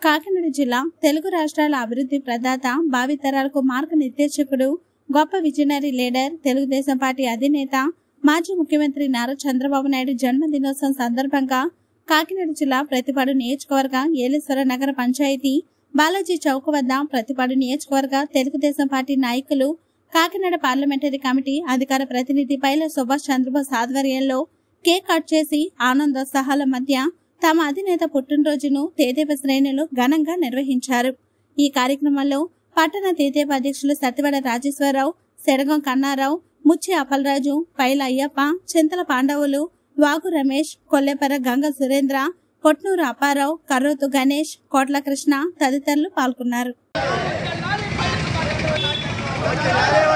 కాకినాడ జిల్లా తెలుగు రాష్ట్రాల అభివృద్ధి ప్రదాత భావితరాలకు మార్గనిర్దేశకుడు గొప్ప విజనరీ లీడర్ తెలుగుదేశం పార్టీ అధినేత మాజీ ముఖ్యమంత్రి నారా చంద్రబాబు నాయుడు జన్మదినోత్సవం సందర్భంగా కాకినాడ జిల్లా ప్రతిపాడు నియోజకవర్గ ఏలేశ్వర నగర పంచాయతీ బాలాజీ చౌక్ వద్ద ప్రతిపాడు నియోజకవర్గ తెలుగుదేశం పార్టీ నాయకులు కాకినాడ పార్లమెంటరీ కమిటీ అధికార ప్రతినిధి పైల సుభాష్ చంద్రబోస్ ఆధ్వర్యంలో కేక్ కట్ చేసి ఆనందోత్సాహాల మధ్య తమ అధినేత పుట్టినరోజును తేదేప శ్రేణులు ఘనంగా నిర్వహించారు ఈ కార్యక్రమంలో పట్టణ తేదేప అధ్యక్షులు సత్యవడ రాజేశ్వరరావు సెడగం కన్నారావు ముచ్చి అప్పలరాజు పైల అయ్యప్ప చింతల పాండవులు వాగు రమేష్ కొల్లెపర గంగ సురేంద్ర కొట్నూరు అప్పారావు కర్రోతు గణేష్ కోట్ల కృష్ణ తదితరులు పాల్గొన్నారు వర్ధిల్లాలి